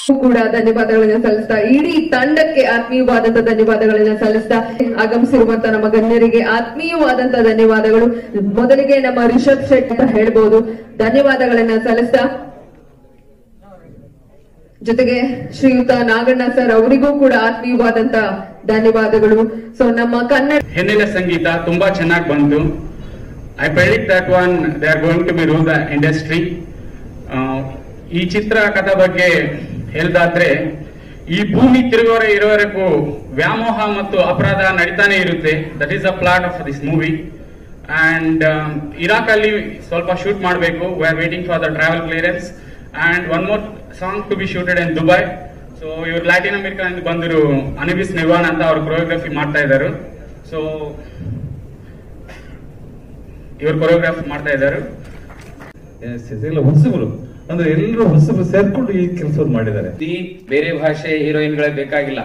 ಕೂಡ ಧನ್ಯವಾದಗಳನ್ನ ಸಲ್ಲಿಸ್ತಾ ಇಡೀ ತಂಡಕ್ಕೆ ಆತ್ಮೀಯವಾದಂತ ಧನ್ಯವಾದಗಳನ್ನ ಸಲ್ಲಿಸ್ತಾ ಆಗಮಿಸಿರುವಂತ ನಮ್ಮ ಗಣ್ಯರಿಗೆ ಆತ್ಮೀಯವಾದಂತ ಧನ್ಯವಾದಗಳು ಮೊದಲಿಗೆ ನಮ್ಮ ರಿಷಬ್ ಶೆಟ್ ಅಂತ ಹೇಳ್ಬೋದು ಧನ್ಯವಾದಗಳನ್ನ ಸಲ್ಲಿಸ್ತಾ ಜೊತೆಗೆ ಶ್ರೀಯುತ ನಾಗಣ್ಣ ಸರ್ ಅವರಿಗೂ ಕೂಡ ಆತ್ಮೀಯವಾದಂತ ಧನ್ಯವಾದಗಳು ಸೊ ನಮ್ಮ ಕನ್ನಡ ಹಿನ್ನೆಲೆ ಸಂಗೀತ ತುಂಬಾ ಚೆನ್ನಾಗಿ ಬಂತು I predict that one day are going to be rule the industry ಈ ಚಿತ್ರ ಕಥೆ ಬಗ್ಗೆ ಹೇಳ್ದಾದ್ರೆ ಈ ಭೂಮಿ ತಿರುಗೋರೆ ಇರೋವರೆಗೂ ವ್ಯಾಮೋಹ ಮತ್ತು ಅಪರಾಧ ನಡೀತಾನೆ ಇರುತ್ತೆ that is the plot of this movie and Iraq ಅಲ್ಲಿ ಸ್ವಲ್ಪ ಶೂಟ್ ಮಾಡಬೇಕು we are waiting for the travel clearance and one more song to be shooted in Dubai so ಇವ್ರು ಲ್ಯಾಟಿನ್ ಅಮೆರಿಕಾ ಬಂದರು ಅನಿಬಿಸ್ ನಿವಾನ್ ಅಂತ ಅವ್ರು ಕೊರಿಯೋಗ್ರಫಿ ಮಾಡ್ತಾ ಇದ್ದಾರೆ ಸೊ ಇವ್ರು ಕೊರಿಯೋಗ್ರಾಫಿ ಮಾಡ್ತಾ ಇದ್ದಾರೆ Yes, yes, ಎಲ್ಲ ಹೊಸಬರು ಅಂದ್ರೆ ಎಲ್ಲರೂ ಹೊಸಬರು ಸೇರ್ಕೊಂಡು ಈ ಕೆಲಸವನ್ನು ಮಾಡಿದ್ದಾರೆ ಈ ಬೇರೆ ಭಾಷೆ ಹೀರೋಯಿನ್ಗಳೇ ಬೇಕಾಗಿಲ್ಲ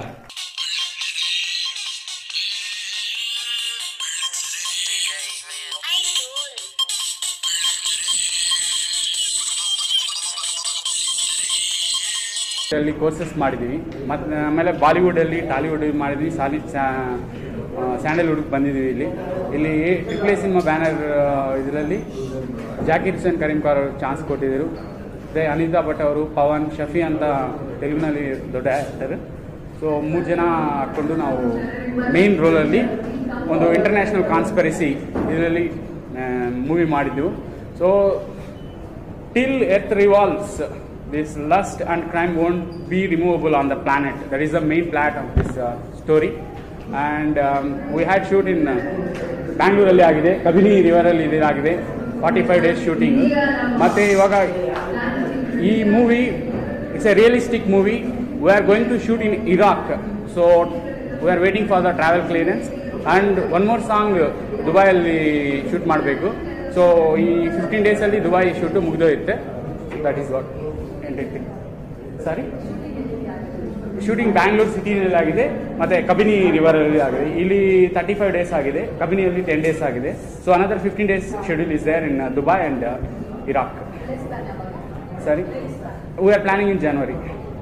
ಅಲ್ಲಿ ಕೋರ್ಸಸ್ ಮಾಡಿದ್ದೀವಿ ಮತ್ತು ಆಮೇಲೆ ಬಾಲಿವುಡಲ್ಲಿ ಟಾಲಿವುಡ್ ಮಾಡಿದ್ವಿ ಸಾಲಿ ಸ್ಯಾಂಡಲ್ವುಡ್ಗೆ ಬಂದಿದ್ದೀವಿ ಇಲ್ಲಿ ಇಲ್ಲಿ ಟ್ರಿಪ್ಲೆ ಸಿನಿಮಾ ಬ್ಯಾನರ್ ಇದರಲ್ಲಿ ಜಾಕೀರ್ ಹುಸೇನ್ ಕರೀಂ ಖಾನ್ ಅವರು ಚಾನ್ಸ್ ಕೊಟ್ಟಿದ್ದರು ಅದೇ ಅನಿತಾ ಭಟ್ ಅವರು ಪವನ್ ಶಫಿ ಅಂತ ತೆಲುಗಿನಲ್ಲಿ ದೊಡ್ಡ ಆ್ಯಕ್ಟರ್ ಸೊ ಮೂರು ಜನ ಹಾಕ್ಕೊಂಡು ನಾವು ಮೇನ್ ರೋಲಲ್ಲಿ ಒಂದು ಇಂಟರ್ನ್ಯಾಷನಲ್ ಕಾನ್ಸ್ಪರೆಸಿ ಇದರಲ್ಲಿ ಮೂವಿ ಮಾಡಿದ್ದೆವು so till earth revolves this lust and crime won't be removable on the planet that is the main plot of this uh, story and um, we had shoot in uh, ಬ್ಯಾಂಗ್ಳೂರಲ್ಲಿ ಆಗಿದೆ ಕಬಿನಿ ರಿವರಲ್ಲಿ ಇದಾಗಿದೆ forty five days shooting ಮತ್ತು ಇವಾಗ ಈ movie it's a realistic movie we are going to shoot in Iraq so we are waiting for the travel clearance and one more song ದುಬೈಯಲ್ಲಿ shoot ಮಾಡಬೇಕು so ಈ fifteen ಡೇಸಲ್ಲಿ Dubai shoot ಮುಗಿದೋಯುತ್ತೆ that is what entitling sorry shooting Bangalore ಸಿಟಿನಲ್ಲಿ ಆಗಿದೆ ಮತ್ತೆ ಕಬಿನಿ ರಿವರಲ್ಲಿ ಆಗಿದೆ ಇಲ್ಲಿ ತರ್ಟಿ ಫೈವ್ ಡೇಸ್ ಆಗಿದೆ ಕಬಿನಿಯಲ್ಲಿ ಟೆನ್ ಡೇಸ್ ಆಗಿದೆ so another fifteen days schedule is there in Dubai and Iraq ಸರಿ we are planning in January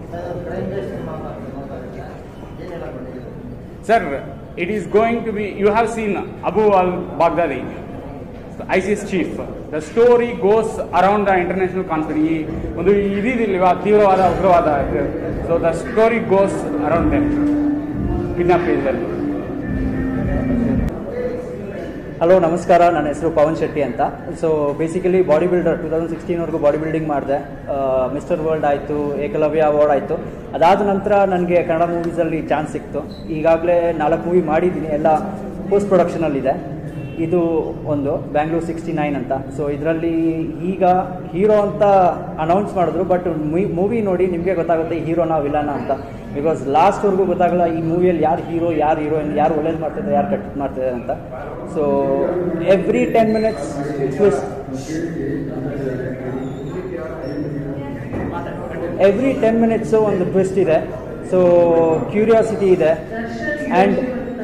sir it is going to be you have seen Abu al Baghdadi ISIS chief the story goes around the international conference ಈ ಒಂದು ಇದಿದಿಲ್ವಾ ತೀವ್ರವಾದ ಉಗ್ರವಾದ so the story goes around them kidnap ಕೇಸಲ್ಲಿ hello ನಮಸ್ಕಾರ ನನ್ನ ಹೆಸರು ಪವನ್ ಶೆಟ್ಟಿ ಅಂತ so basically body builder two thousand ಸಿಕ್ಸ್ಟೀನ್ವರೆಗೂ ಬಾಡಿ ಬಿಲ್ಡಿಂಗ್ ಮಾಡಿದೆ ಮಿಸ್ಟರ್ ವರ್ಲ್ಡ್ ಆಯಿತು ಏಕಲವ್ಯ ಅವಾರ್ಡ್ ಆಯಿತು ಅದಾದ ನಂತರ ನನಗೆ ಕನ್ನಡ ಮೂವೀಸಲ್ಲಿ ಚಾನ್ಸ್ ಸಿಕ್ತು ಈಗಾಗಲೇ ನಾಲ್ಕು ಮೂವಿ ಮಾಡಿದ್ದೀನಿ ಎಲ್ಲ ಪೋಸ್ಟ್ ಪ್ರೊಡಕ್ಷನಲ್ಲಿದೆ ಇದು ಒಂದು ಬ್ಯಾಂಗ್ಳೂರ್ ಸಿಕ್ಸ್ಟಿ ನೈನ್ ಅಂತ ಸೊ ಇದರಲ್ಲಿ ಈಗ ಹೀರೋ ಅಂತ ಅನೌನ್ಸ್ ಮಾಡಿದ್ರು ಬಟ್ ಮೂವಿ ನೋಡಿ ನಿಮಗೆ ಗೊತ್ತಾಗುತ್ತೆ ಹೀರೋನಾ ವಿಲನ ಅಂತ ಬಿಕಾಸ್ ಲಾಸ್ಟ್ವರೆಗೂ ಗೊತ್ತಾಗಲ್ಲ ಈ ಮೂವಿಯಲ್ಲಿ ಯಾರು ಹೀರೋ ಯಾರು ಹೀರೋಯಿನ್ ಯಾರು ಒಳ್ಳೇದು ಮಾಡ್ತಿದ್ದಾರೆ ಯಾರು ಕಟ್ ಮಾಡ್ತಿದ್ದಾರೆ ಅಂತ so every ten minutes twist every ten minutes ಒಂದು ಟ್ವಿಸ್ಟ್ ಇದೆ ಸೊ ಕ್ಯೂರಿಯಾಸಿಟಿ ಇದೆ ಆ್ಯಂಡ್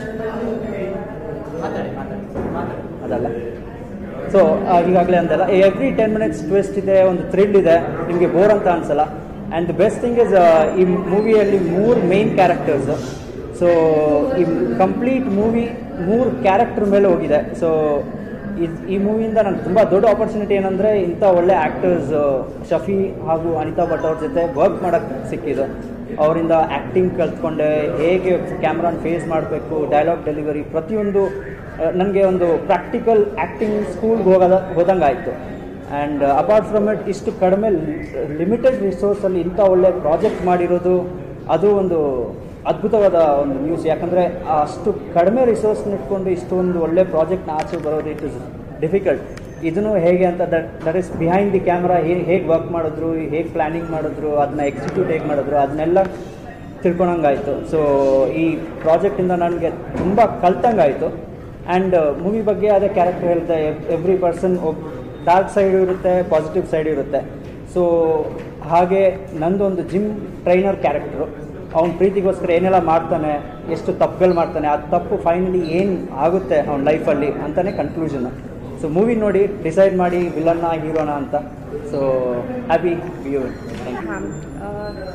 ಅದಲ್ಲ ಸೊ ಈಗಾಗಲೇ ಅಂದಲ್ಲ ಎವ್ರಿ ಟೆನ್ ಮಿನಿಟ್ಸ್ ಟ್ವಿಸ್ಟ್ ಇದೆ ಒಂದು ಥ್ರಿಲ್ ಇದೆ ನಿಮಗೆ ಬೋರ್ ಅಂತ ಅನ್ಸಲ್ಲ and the best thing is ಈ ಮೂವಿಯಲ್ಲಿ ಮೂರು ಮೇನ್ ಕ್ಯಾರೆಕ್ಟರ್ಸ್ ಸೊ ಈ ಕಂಪ್ಲೀಟ್ ಮೂವಿ ಮೂರು ಕ್ಯಾರೆಕ್ಟರ್ ಮೇಲೆ ಹೋಗಿದೆ ಸೊ ಈ ಮೂವಿಯಿಂದ ನನಗೆ ತುಂಬ ದೊಡ್ಡ ಆಪರ್ಚುನಿಟಿ ಏನಂದರೆ ಇಂಥ ಒಳ್ಳೆ ಆ್ಯಕ್ಟರ್ಸ್ ಶಫಿ ಹಾಗೂ ಅನಿತಾ ಭಟ್ ಅವ್ರ ಜೊತೆ ವರ್ಕ್ ಮಾಡೋಕ್ಕೆ ಸಿಕ್ಕಿದ್ದು ಅವರಿಂದ ಆ್ಯಕ್ಟಿಂಗ್ ಕಲ್ತ್ಕೊಂಡೆ ಹೇಗೆ ಕ್ಯಾಮ್ರಾನ ಫೇಸ್ ಮಾಡಬೇಕು ಡೈಲಾಗ್ ಡೆಲಿವರಿ ಪ್ರತಿಯೊಂದು ನನಗೆ ಒಂದು ಪ್ರಾಕ್ಟಿಕಲ್ ಆ್ಯಕ್ಟಿಂಗ್ ಸ್ಕೂಲ್ಗೆ ಹೋಗೋದ ಹೋದಂಗೆ ಆಯಿತು ಆ್ಯಂಡ್ ಅಪಾರ್ಟ್ ಫ್ರಮ್ ಇಟ್ ಇಷ್ಟು ಕಡಿಮೆ ಲಿಮಿಟೆಡ್ ರಿಸೋರ್ಸಲ್ಲಿ ಇಂಥ ಒಳ್ಳೆ ಪ್ರಾಜೆಕ್ಟ್ ಮಾಡಿರೋದು ಅದು ಒಂದು ಅದ್ಭುತವಾದ ಒಂದು ನ್ಯೂಸ್ ಯಾಕಂದರೆ ಅಷ್ಟು ಕಡಿಮೆ ರಿಸೋರ್ಸ್ನ ಇಟ್ಕೊಂಡು ಇಷ್ಟೊಂದು ಒಳ್ಳೆ ಪ್ರಾಜೆಕ್ಟ್ನ ಆಚೆ ಬರೋದು ಇಟ್ ಇಸ್ ಡಿಫಿಕಲ್ಟ್ ಇದನ್ನು ಹೇಗೆ ಅಂತ that that is behind the camera ಹೇಗೆ ಹೇಗೆ ವರ್ಕ್ ಮಾಡಿದ್ರು ಹೇಗೆ ಪ್ಲ್ಯಾನಿಂಗ್ ಮಾಡಿದ್ರು ಅದನ್ನ ಎಕ್ಸಿಕ್ಯೂಟ್ ಹೇಗೆ ಮಾಡಿದ್ರು ಅದನ್ನೆಲ್ಲ ತಿಳ್ಕೊಳಂಗಾಯಿತು ಸೊ ಈ ಪ್ರಾಜೆಕ್ಟಿಂದ ನನಗೆ ತುಂಬ ಕಲ್ತಂಗಾಯಿತು ಆ್ಯಂಡ್ ಮೂವಿ ಬಗ್ಗೆ ಅದೇ ಕ್ಯಾರೆಕ್ಟರ್ ಹೇಳ್ತೆ ಎವ್ರಿ ಪರ್ಸನ್ ಡಾರ್ಕ್ ಸೈಡು ಇರುತ್ತೆ ಪಾಸಿಟಿವ್ ಸೈಡು ಇರುತ್ತೆ ಸೊ ಹಾಗೆ ನಂದೊಂದು ಜಿಮ್ ಟ್ರೈನರ್ ಕ್ಯಾರೆಕ್ಟ್ರು ಅವ್ನ ಪ್ರೀತಿಗೋಸ್ಕರ ಏನೆಲ್ಲ ಮಾಡ್ತಾನೆ ಎಷ್ಟು ತಪ್ಪುಗಳು ಮಾಡ್ತಾನೆ ಆ ತಪ್ಪು ಫೈನಲಿ ಏನು ಆಗುತ್ತೆ ಅವ್ನ ಲೈಫಲ್ಲಿ ಅಂತಲೇ ಕನ್ಕ್ಲೂಷನ್ ಸೊ ಮೂವಿ ನೋಡಿ ಡಿಸೈಡ್ ಮಾಡಿ ವಿಲನ್ನ ಹೀರೋನ ಅಂತ so happy view thank you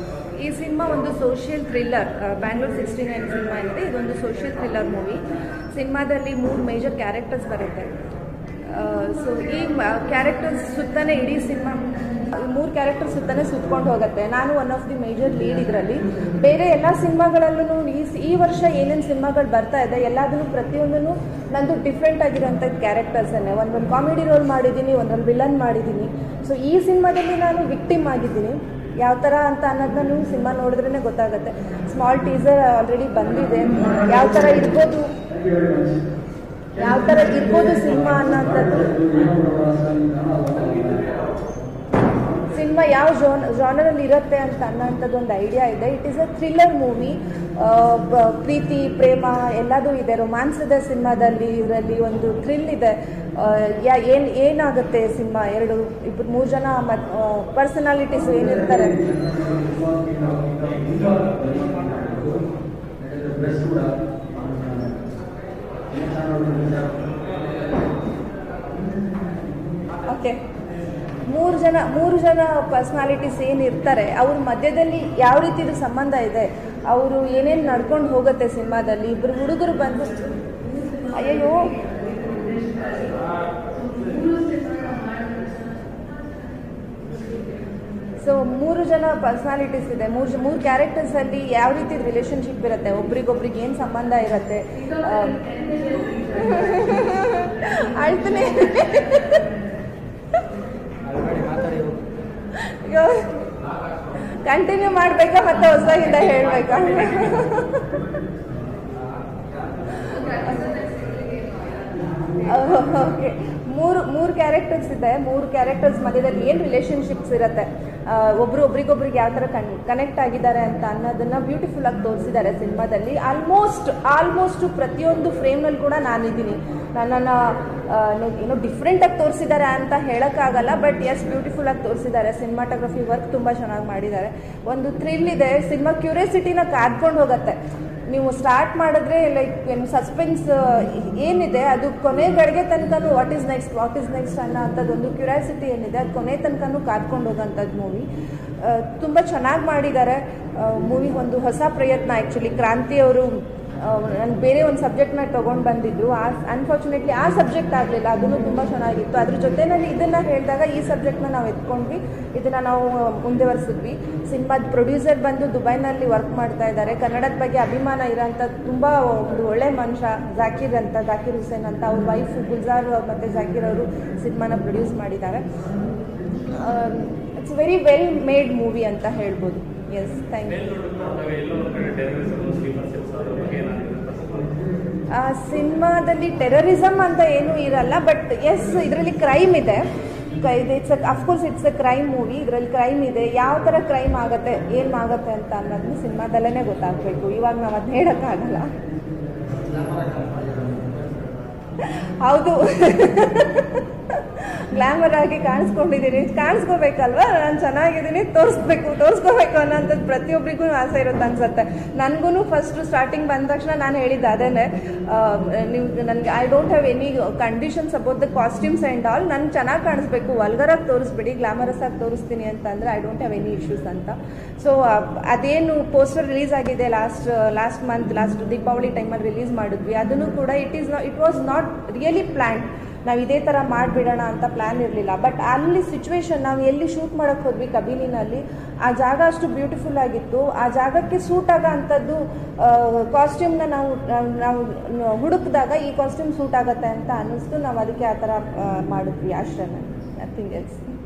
ಈ ಸಿನಿಮಾ ಒಂದು social thriller Bangalore sixty nine cinema ಏನಿದೆ ಇದೊಂದು ಸೋಷಿಯಲ್ ಥ್ರಿಲ್ಲರ್ ಮೂವಿ ಸಿನಿಮಾದಲ್ಲಿ ಮೂರು ಮೇಜರ್ ಕ್ಯಾರೆಕ್ಟರ್ಸ್ ಬರುತ್ತೆ ಸೊ ಈ ಕ್ಯಾರೆಕ್ಟರ್ಸ್ ಸುತ್ತನೇ ಇಡೀ ಸಿನಿಮಾ ಮೂರು ಕ್ಯಾರೆಕ್ಟರ್ ಸುತ್ತನೇ ಸುತ್ಕೊಂಡು ಹೋಗುತ್ತೆ ನಾನು one of the major lead ಇದರಲ್ಲಿ ಬೇರೆ ಎಲ್ಲ ಸಿನಿಮಾಗಳಲ್ಲೂ ಈ ಈ ವರ್ಷ ಏನೇನು ಸಿನಿಮಾಗಳು ಬರ್ತಾ ಇದೆ ಎಲ್ಲದನ್ನು ಪ್ರತಿಯೊಂದನ್ನು ನಂದು ಡಿಫ್ರೆಂಟ್ ಆಗಿರೋಂಥ ಕ್ಯಾರೆಕ್ಟರ್ಸನ್ನೇ ಒಂದೊಂದು ಕಾಮಿಡಿ ರೋಲ್ ಮಾಡಿದ್ದೀನಿ ಒಂದೊಂದು ವಿಲನ್ ಮಾಡಿದ್ದೀನಿ ಸೊ ಈ ಸಿನಿಮಾದಲ್ಲಿ ನಾನು ವಿಕ್ಟಿಮ್ ಆಗಿದ್ದೀನಿ ಯಾವ ಥರ ಅಂತ ಅನ್ನೋದನ್ನ ನೀವು ಸಿನಿಮಾ ನೋಡಿದ್ರೇ ಗೊತ್ತಾಗುತ್ತೆ ಸ್ಮಾಲ್ ಟೀಸರ್ ಆಲ್ರೆಡಿ ಬಂದಿದೆ ಯಾವ ಥರ ಇರ್ಬೋದು ಯಾವ ಥರ ಇರ್ಬೋದು ಸಿನಿಮಾ ಅನ್ನೋಂಥದ್ದು ಸಿನಿಮಾ ಯಾವ ಜೋನ್ ಜಾನರಲ್ಲಿ ಇರುತ್ತೆ ಅಂತ ಅನ್ನೋಂಥದ್ದು ಒಂದು ಐಡಿಯಾ ಇದೆ it is a thriller movie ಪ್ರೀತಿ ಪ್ರೇಮ ಎಲ್ಲದೂ ಇದೆ ರೊಮ್ಯಾನ್ಸ್ ಇದೆ ಸಿನಿಮಾದಲ್ಲಿ ಇದರಲ್ಲಿ ಒಂದು ಥ್ರಿಲ್ ಇದೆ ಆ, ಯಾ ಏನು ಏನಾಗುತ್ತೆ ಸಿನಿಮಾ ಎರಡು ಇಬ್ಬರು ಮೂರು ಜನ ಮತ್ ಪರ್ಸನಾಲಿಟೀಸ್ ಏನಿರ್ತಾರೆ ಓಕೆ ಮೂರು ಜನ ಮೂರು ಜನ ಪರ್ಸ್ನಾಲಿಟೀಸ್ ಏನಿರ್ತಾರೆ ಅವ್ರ ಮಧ್ಯದಲ್ಲಿ ಯಾವ ರೀತಿದು ಸಂಬಂಧ ಇದೆ ಅವರು ಏನೇನು ನಡ್ಕೊಂಡು ಹೋಗುತ್ತೆ ಸಿನಿಮಾದಲ್ಲಿ ಇಬ್ಬರು ಹುಡುಗರು ಬಂದು ಅಯ್ಯಯ್ಯೋ ಸೊ ಮೂರು ಜನ ಪರ್ಸ್ನಾಲಿಟೀಸ್ ಇದೆ ಮೂರು ಮೂರು ಕ್ಯಾರೆಕ್ಟರ್ಸ್ ಅಲ್ಲಿ ಯಾವ ರೀತಿ ರಿಲೇಶನ್ಶಿಪ್ ಇರುತ್ತೆ ಒಬ್ರಿಗೊಬ್ರಿಗೆ ಏನು ಸಂಬಂಧ ಇರುತ್ತೆ ಅಳ್ತಾನೆ ಕಂಟಿನ್ಯೂ ಮಾಡ್ಬೇಕಾ ಮತ್ತೆ ಹೊಸದಾಗಿಂದ ಹೇಳ್ಬೇಕಾ ಓಕೆ ಮೂರು ಮೂರು ಕ್ಯಾರೆಕ್ಟರ್ಸ್ ಇದೆ ಮೂರು ಕ್ಯಾರೆಕ್ಟರ್ಸ್ ಮಧ್ಯದಲ್ಲಿ ಏನು ರಿಲೇಶನ್ಶಿಪ್ಸ್ ಇರುತ್ತೆ ಆ, ಒಬ್ರು ಒಬ್ರಿಗೊಬ್ರಿಗೆ ಯಾವ ಥರ ಕನ್ ಕನೆಕ್ಟ್ ಆಗಿದ್ದಾರೆ ಅಂತ ಅನ್ನೋದನ್ನ ಬ್ಯೂಟಿಫುಲ್ ಆಗಿ ತೋರಿಸಿದ್ದಾರೆ ಸಿನಿಮಾದಲ್ಲಿ ಆಲ್ಮೋಸ್ಟ್ ಆಲ್ಮೋಸ್ಟ್ ಪ್ರತಿಯೊಂದು ಫ್ರೇಮ್ನಲ್ಲಿ ಕೂಡ ನಾನಿದ್ದೀನಿ ನನ್ನನ್ನು ಏನೋ ಡಿಫ್ರೆಂಟ್ ಆಗಿ ತೋರಿಸಿದ್ದಾರೆ ಅಂತ ಹೇಳೋಕ್ಕಾಗಲ್ಲ ಬಟ್ ಎಸ್ ಬ್ಯೂಟಿಫುಲ್ ಆಗಿ ತೋರಿಸಿದ್ದಾರೆ ಸಿನಿಮಾಟೋಗ್ರಫಿ ವರ್ಕ್ ತುಂಬ ಚೆನ್ನಾಗಿ ಮಾಡಿದ್ದಾರೆ ಒಂದು ಥ್ರಿಲ್ ಇದೆ ಸಿನಿಮಾ ಕ್ಯೂರಿಯಾಸಿಟಿನ ಕಾದ್ಕೊಂಡು ಹೋಗುತ್ತೆ ನೀವು ಸ್ಟಾರ್ಟ್ ಮಾಡಿದ್ರೆ ಲೈಕ್ ಏನು ಸಸ್ಪೆನ್ಸ್ ಏನಿದೆ ಅದು ಕೊನೆ ಗಡಿಗೆ ತನಕನೂ what is next what is next ಅನ್ನೋ ಅಂಥದ್ದೊಂದು ಕ್ಯೂರಿಯಾಸಿಟಿ ಏನಿದೆ ಅದು ಕೊನೆ ತನಕನೂ ಕಾದ್ಕೊಂಡು ಹೋಗೋಂಥದ್ದು ಮೂವಿ ತುಂಬ ಚೆನ್ನಾಗಿ ಮಾಡಿದ್ದಾರೆ ಮೂವಿ ಒಂದು ಹೊಸ ಪ್ರಯತ್ನ ಆ್ಯಕ್ಚುಲಿ ಕ್ರಾಂತಿ ಅವರು ನಾನು ಬೇರೆ ಒಂದು ಸಬ್ಜೆಕ್ಟ್ನ ತೊಗೊಂಡು ಬಂದಿದ್ರು ಆ ಅನ್ಫಾರ್ಚುನೇಟ್ಲಿ ಆ ಸಬ್ಜೆಕ್ಟ್ ಆಗಲಿಲ್ಲ ಅದನ್ನು ತುಂಬ ಚೆನ್ನಾಗಿತ್ತು ಅದ್ರ ಜೊತೆನಲ್ಲಿ ಇದನ್ನು ಹೇಳಿದಾಗ ಈ ಸಬ್ಜೆಕ್ಟ್ನ ನಾವು ಎತ್ಕೊಂಡ್ವಿ ಇದನ್ನು ನಾವು ಮುಂದುವರಿಸಿದ್ವಿ ಸಿನಿಮಾದ ಪ್ರೊಡ್ಯೂಸರ್ ಬಂದು ದುಬೈನಲ್ಲಿ ವರ್ಕ್ ಮಾಡ್ತಾ ಇದ್ದಾರೆ ಕನ್ನಡದ ಬಗ್ಗೆ ಅಭಿಮಾನ ಇರೋಂಥ ತುಂಬ ಒಂದು ಒಳ್ಳೆ ಮನುಷ್ಯ ಜಾಕೀರ್ ಅಂತ ಜಾಕೀರ್ ಹುಸೇನ್ ಅಂತ ಅವ್ರ ವೈಫ್ ಗುಲ್ಜಾರ್ ಮತ್ತು ಜಾಕೀರ್ ಅವರು ಸಿನಿಮಾನ ಪ್ರೊಡ್ಯೂಸ್ ಮಾಡಿದ್ದಾರೆ it's very well made movie ಅಂತ ಹೇಳ್ಬೋದು ಎಸ್ ಥ್ಯಾಂಕ್ ಯು ಆ ಸಿನಿಮಾದಲ್ಲಿ ಟೆರರಿಸಮ್ ಅಂತ ಏನೂ ಇರಲ್ಲ ಬಟ್ ಎಸ್ ಇದರಲ್ಲಿ ಕ್ರೈಮ್ ಇದೆ it's of course it's a crime movie ಇದರಲ್ಲಿ ಕ್ರೈಮ್ ಇದೆ ಯಾವ ಥರ ಕ್ರೈಮ್ ಆಗುತ್ತೆ ಏನು ಆಗುತ್ತೆ ಅಂತ ಅನ್ನೋದನ್ನ ಸಿನಿಮಾದಲ್ಲೇ ಗೊತ್ತಾಗಬೇಕು ಇವಾಗ ನಾವು ಅದನ್ನ ಹೇಳೋಕ್ಕಾಗಲ್ಲ ಹೌದು ಗ್ಲಾಮರ್ ಆಗಿ ಕಾಣಿಸ್ಕೊಂಡಿದ್ದೀನಿ ಕಾಣಿಸ್ಕೋಬೇಕಲ್ವಾ ನಾನು ಚೆನ್ನಾಗಿದ್ದೀನಿ ತೋರಿಸ್ಬೇಕು ತೋರಿಸ್ಕೋಬೇಕು ಅನ್ನೋಂಥದ್ದು ಪ್ರತಿಯೊಬ್ಬರಿಗೂ ಆಸೆ ಇರುತ್ತೆ ಅನ್ಸುತ್ತೆ ನನಗೂ ಫಸ್ಟ್ ಸ್ಟಾರ್ಟಿಂಗ್ ಬಂದ ತಕ್ಷಣ ನಾನು ಹೇಳಿದ್ದೆ ಅದೇನೆ ಆ, ನೀವು ನನಗೆ I don't have any conditions about the costumes and all ನನ್ಗೆ ಚೆನ್ನಾಗಿ ಕಾಣಿಸ್ಬೇಕು ವಲ್ಗರಾಗಿ ತೋರಿಸ್ಬಿಡಿ ಗ್ಲಾಮರಸ್ ಆಗಿ ತೋರಿಸ್ತೀನಿ ಅಂತಂದರೆ I don't have any issues ಅಂತ ಸೊ ಅದೇನು ಪೋಸ್ಟರ್ ರಿಲೀಸ್ ಆಗಿದೆ last last month last Deepavali ಟೈಮಲ್ಲಿ ರಿಲೀಸ್ ಮಾಡಿದ್ವಿ ಅದನ್ನು ಕೂಡ it is it was not really plan ನಾವು ಇದೇ ಥರ ಮಾಡಿಬಿಡೋಣ ಅಂತ ಪ್ಲ್ಯಾನ್ ಇರಲಿಲ್ಲ ಬಟ್ ಅಲ್ಲಿ ಸಿಚುವೇಶನ್ ನಾವು ಎಲ್ಲಿ ಶೂಟ್ ಮಾಡೋಕ್ಕೆ ಹೋದ್ವಿ ಕಬಿನಿನಲ್ಲಿ ಆ ಜಾಗ ಅಷ್ಟು ಬ್ಯೂಟಿಫುಲ್ ಆಗಿತ್ತು ಆ ಜಾಗಕ್ಕೆ ಸೂಟ್ ಆಗೋ ಅಂಥದ್ದು ಕಾಸ್ಟ್ಯೂಮ್ನ ನಾವು ನಾವು ಹುಡುಕಿದಾಗ ಈ ಕಾಸ್ಟ್ಯೂಮ್ ಸೂಟ್ ಆಗುತ್ತೆ ಅಂತ ಅನ್ನಿಸ್ತು ನಾವು ಅದಕ್ಕೆ ಆ ಥರ ಆ, ಮಾಡಿದ್ವಿ ಅಷ್ಟೇ ನಥಿಂಗ್ ಎಲ್ಸ್